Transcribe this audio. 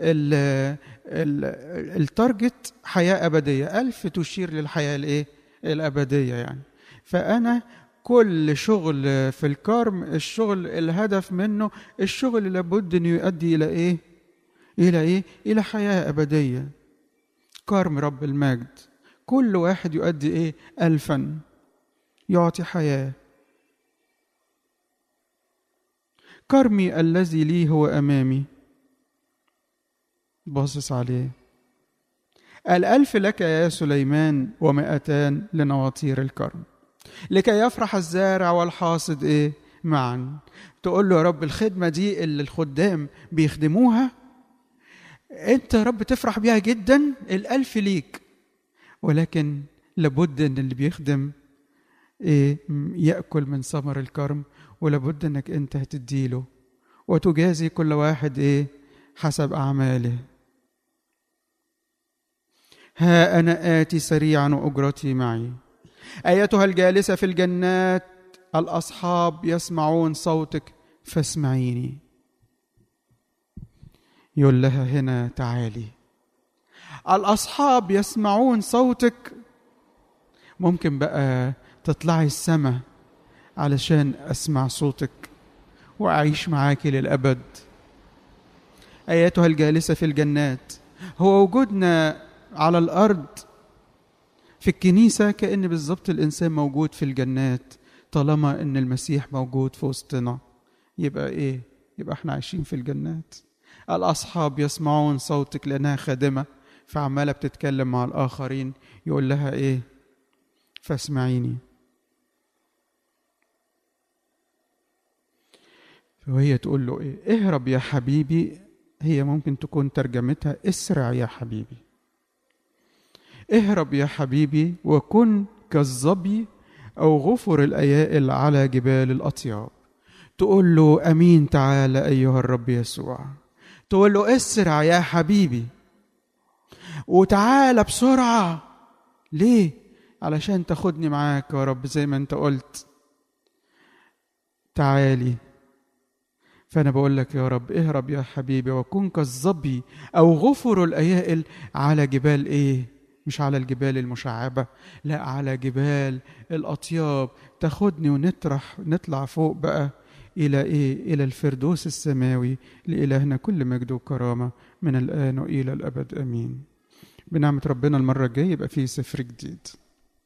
ال ال التارجت حياة أبدية ألف تشير للحياة الإيه الأبدية يعني فأنا كل شغل في الكرم الشغل الهدف منه الشغل لابد انه يؤدي الى ايه الى ايه الى حياه ابديه كرم رب المجد كل واحد يؤدي ايه الفا يعطي حياه كرمي الذي لي هو امامي باصص عليه الألف لك يا سليمان ومئتان لنواطير الكرم لكي يفرح الزارع والحاصد ايه معا تقول له يا رب الخدمه دي اللي الخدام بيخدموها انت يا رب تفرح بيها جدا الالف ليك ولكن لابد ان اللي بيخدم ايه ياكل من ثمر الكرم ولابد انك انت هتديله وتجازي كل واحد ايه حسب اعماله ها انا اتي سريعا واجرتي معي ايتها الجالسه في الجنات الاصحاب يسمعون صوتك فاسمعيني يقول لها هنا تعالي الاصحاب يسمعون صوتك ممكن بقى تطلعي السماء علشان اسمع صوتك واعيش معاكي للابد ايتها الجالسه في الجنات هو وجودنا على الارض في الكنيسة كأن بالظبط الإنسان موجود في الجنات طالما إن المسيح موجود في وسطنا يبقى إيه؟ يبقى إحنا عايشين في الجنات الأصحاب يسمعون صوتك لأنها خادمة فعمالة بتتكلم مع الآخرين يقول لها إيه؟ فاسمعيني وهي تقول له إيه؟ اهرب يا حبيبي هي ممكن تكون ترجمتها اسرع يا حبيبي اهرب يا حبيبي وكن كالظبي او غفر الايائل على جبال الاطياب تقول له امين تعالى ايها الرب يسوع تقول له اسرع يا حبيبي وتعالى بسرعه ليه علشان تاخدني معاك يا رب زي ما انت قلت تعالي فانا بقول لك يا رب اهرب يا حبيبي وكن كالظبي او غفر الايائل على جبال ايه مش على الجبال المشعبة لا على جبال الأطياب تاخدني ونطرح نطلع فوق بقى إلى إيه؟ إلى الفردوس السماوي لإلهنا كل مجد وكرامة من الآن وإلى الأبد آمين بنعمة ربنا المرة الجاية يبقى فيه سفر جديد